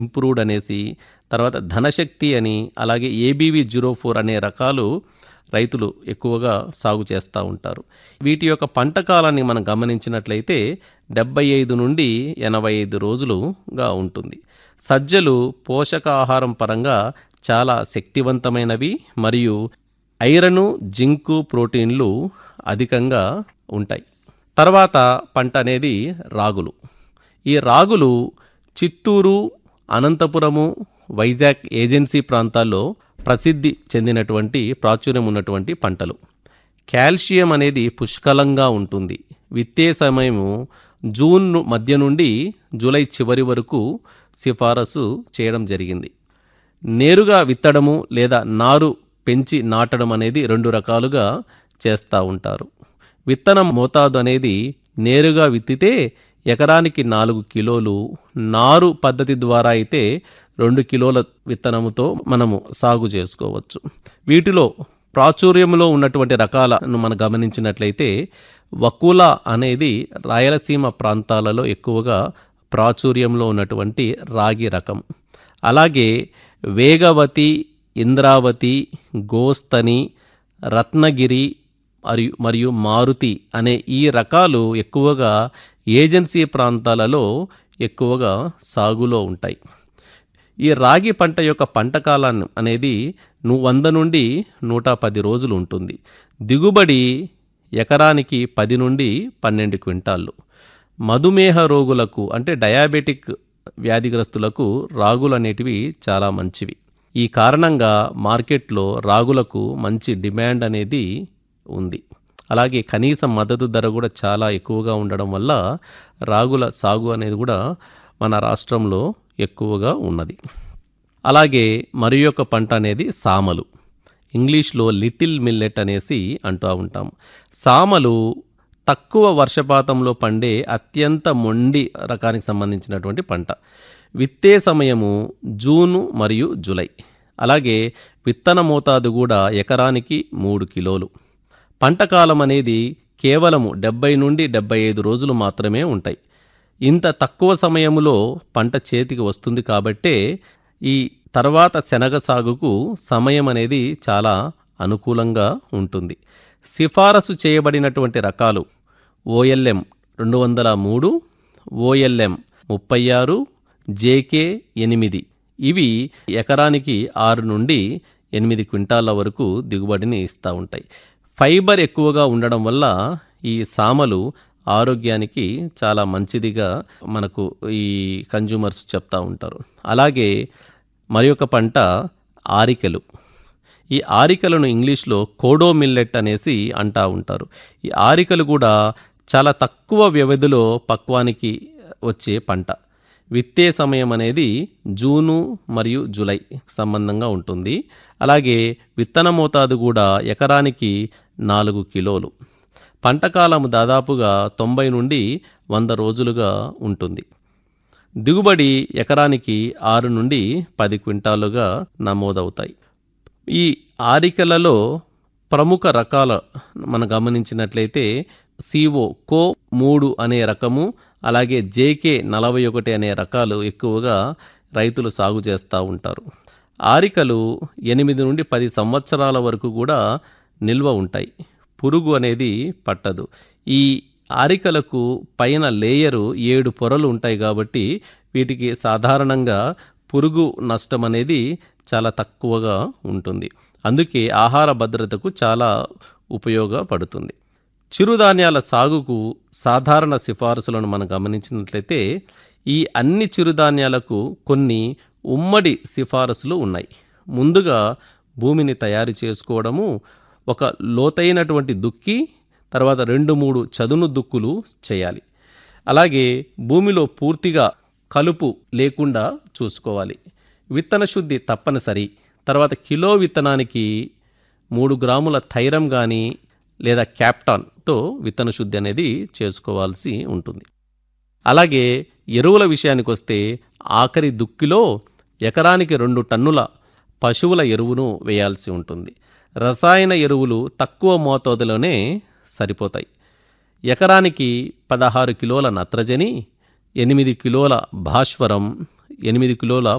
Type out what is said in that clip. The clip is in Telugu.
ఇంప్రూవ్డ్ అనేసి తర్వాత ధనశక్తి అని అలాగే ఏబీవీ జీరో ఫోర్ అనే రకాలు రైతులు ఎక్కువగా సాగు చేస్తూ ఉంటారు వీటి యొక్క పంట కాలాన్ని మనం గమనించినట్లయితే డెబ్బై ఐదు నుండి ఎనభై ఐదు రోజులుగా ఉంటుంది సజ్జలు పోషకాహారం పరంగా చాలా శక్తివంతమైనవి మరియు ఐరను జింకు ప్రోటీన్లు అధికంగా ఉంటాయి తర్వాత పంట అనేది రాగులు ఈ రాగులు చిత్తూరు అనంతపురము వైజాగ్ ఏజెన్సీ ప్రాంతాల్లో ప్రసిద్ధి చెందినటువంటి ప్రాచుర్యం ఉన్నటువంటి పంటలు కాల్షియం అనేది పుష్కలంగా ఉంటుంది విత్తే సమయము జూన్ ను- మధ్య నుండి జూలై చివరి వరకు సిఫారసు చేయడం జరిగింది నేరుగా విత్తడము లేదా నారు పెంచి నాటడం అనేది రెండు రకాలుగా చేస్తూ ఉంటారు విత్తనం మోతాదు అనేది నేరుగా విత్తితే ఎకరానికి నాలుగు కిలోలు నారు పద్ధతి ద్వారా అయితే రెండు కిలోల విత్తనముతో మనము సాగు చేసుకోవచ్చు వీటిలో ప్రాచుర్యంలో ఉన్నటువంటి రకాలను మనం గమనించినట్లయితే వకుల అనేది రాయలసీమ ప్రాంతాలలో ఎక్కువగా ప్రాచుర్యంలో ఉన్నటువంటి రాగి రకం అలాగే వేగవతి ఇంద్రావతి గోస్తని రత్నగిరి మరియు మరియు మారుతి అనే ఈ రకాలు ఎక్కువగా ఏజెన్సీ ప్రాంతాలలో ఎక్కువగా సాగులో ఉంటాయి ఈ రాగి పంట యొక్క పంట కాలం అనేది ను వంద నుండి నూట పది రోజులు ఉంటుంది దిగుబడి ఎకరానికి పది నుండి పన్నెండు క్వింటాళ్ళు మధుమేహ రోగులకు అంటే డయాబెటిక్ వ్యాధిగ్రస్తులకు రాగులు అనేటివి చాలా మంచివి ఈ కారణంగా మార్కెట్లో రాగులకు మంచి డిమాండ్ అనేది ఉంది అలాగే కనీస మద్దతు ధర కూడా చాలా ఎక్కువగా ఉండడం వల్ల రాగుల సాగు అనేది కూడా మన రాష్ట్రంలో ఎక్కువగా ఉన్నది అలాగే మరి యొక్క పంట అనేది సామలు ఇంగ్లీష్లో లిటిల్ మిల్లెట్ అనేసి అంటూ ఉంటాం సామలు తక్కువ వర్షపాతంలో పండే అత్యంత మొండి రకానికి సంబంధించినటువంటి పంట విత్తే సమయము జూను మరియు జూలై అలాగే విత్తన మోతాదు కూడా ఎకరానికి మూడు కిలోలు పంట కాలం అనేది కేవలము డెబ్బై నుండి డెబ్బై ఐదు రోజులు మాత్రమే ఉంటాయి ఇంత తక్కువ సమయంలో పంట చేతికి వస్తుంది కాబట్టే ఈ తర్వాత శనగ సాగుకు సమయం అనేది చాలా అనుకూలంగా ఉంటుంది సిఫారసు చేయబడినటువంటి రకాలు ఓఎల్ఎం రెండు వందల మూడు ఓఎల్ఎం ముప్పై ఆరు జేకే ఎనిమిది ఇవి ఎకరానికి ఆరు నుండి ఎనిమిది క్వింటాల వరకు దిగుబడిని ఇస్తూ ఉంటాయి ఫైబర్ ఎక్కువగా ఉండడం వల్ల ఈ సామలు ఆరోగ్యానికి చాలా మంచిదిగా మనకు ఈ కన్జ్యూమర్స్ చెప్తా ఉంటారు అలాగే మరి ఒక పంట ఆరికలు ఈ ఆరికలను ఇంగ్లీష్లో కోడో మిల్లెట్ అనేసి అంటా ఉంటారు ఈ ఆరికలు కూడా చాలా తక్కువ వ్యవధిలో పక్వానికి వచ్చే పంట విత్తే సమయం అనేది జూను మరియు జూలై సంబంధంగా ఉంటుంది అలాగే విత్తన మోతాదు కూడా ఎకరానికి నాలుగు కిలోలు పంట కాలం దాదాపుగా తొంభై నుండి వంద రోజులుగా ఉంటుంది దిగుబడి ఎకరానికి ఆరు నుండి పది క్వింటాలుగా నమోదవుతాయి ఈ ఆరికలలో ప్రముఖ రకాల మనం గమనించినట్లయితే సిఓ కో మూడు అనే రకము అలాగే జేకే నలభై ఒకటి అనే రకాలు ఎక్కువగా రైతులు సాగు చేస్తూ ఉంటారు ఆరికలు ఎనిమిది నుండి పది సంవత్సరాల వరకు కూడా నిల్వ ఉంటాయి పురుగు అనేది పట్టదు ఈ ఆరికలకు పైన లేయరు ఏడు పొరలు ఉంటాయి కాబట్టి వీటికి సాధారణంగా పురుగు నష్టం అనేది చాలా తక్కువగా ఉంటుంది అందుకే ఆహార భద్రతకు చాలా ఉపయోగపడుతుంది చిరుధాన్యాల సాగుకు సాధారణ సిఫారసులను మనం గమనించినట్లయితే ఈ అన్ని చిరుధాన్యాలకు కొన్ని ఉమ్మడి సిఫారసులు ఉన్నాయి ముందుగా భూమిని తయారు చేసుకోవడము ఒక లోతైనటువంటి దుక్కి తర్వాత రెండు మూడు చదును దుక్కులు చేయాలి అలాగే భూమిలో పూర్తిగా కలుపు లేకుండా చూసుకోవాలి విత్తన శుద్ధి తప్పనిసరి తర్వాత కిలో విత్తనానికి మూడు గ్రాముల థైరం కానీ లేదా క్యాప్టాన్తో విత్తన శుద్ధి అనేది చేసుకోవాల్సి ఉంటుంది అలాగే ఎరువుల విషయానికి వస్తే ఆఖరి దుక్కిలో ఎకరానికి రెండు టన్నుల పశువుల ఎరువును వేయాల్సి ఉంటుంది రసాయన ఎరువులు తక్కువ మోతాదులోనే సరిపోతాయి ఎకరానికి పదహారు కిలోల నత్రజని ఎనిమిది కిలోల భాస్వరం ఎనిమిది కిలోల